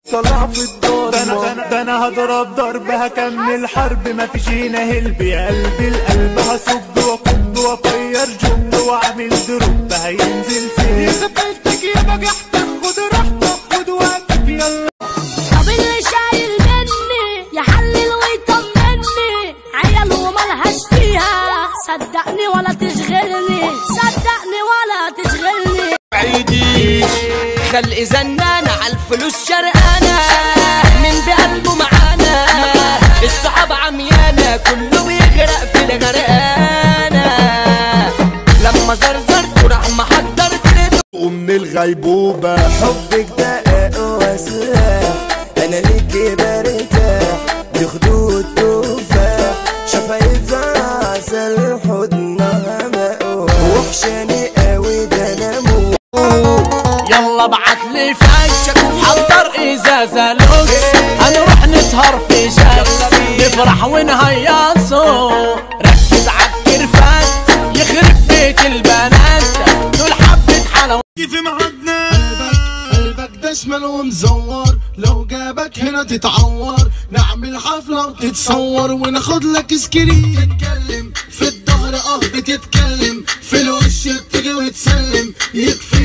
طلع في الدار ده انا ده انا هضرب ضرب هكمل حرب ما فيش هنا هلب يا قلبي القلب هصب واكب وافير جب واعمل دروب هينزل سيل سبلتك يا بجحتك خد راحتك خد وقتك يلا طب اللي شايل مني يحلل ويطمني عيال وملهاش فيها صدقني ولا تشغلني صدقني ولا تشغلني عيدي خلق زنانة عالفلوس شرقانة من بقلبه معانا الصحاب عميانة كله بيغرق في الغرقانة لما زرزرت وراح محضر تريد ومن الغيبوبة حبك دقق وسلاح انا ليكي برتاح دي خدود تفاح شفايفها عسل حضنها مقوى وحشاني قوي ده انا مو يلا ابعت لي فشك حضر ازازة لوكس هنروح نسهر في جلس نفرح ونهيصوا ركز عالكرفات يخرب بيت البنات دول حبة حلاوة في معدنا قلبك ده شمال ومزور لو جابك هنا تتعور نعمل حفلة وتتصور وناخد لك سكرين تتكلم في الظهر اه بتتكلم في الوش بتيجي وتسلم يكفي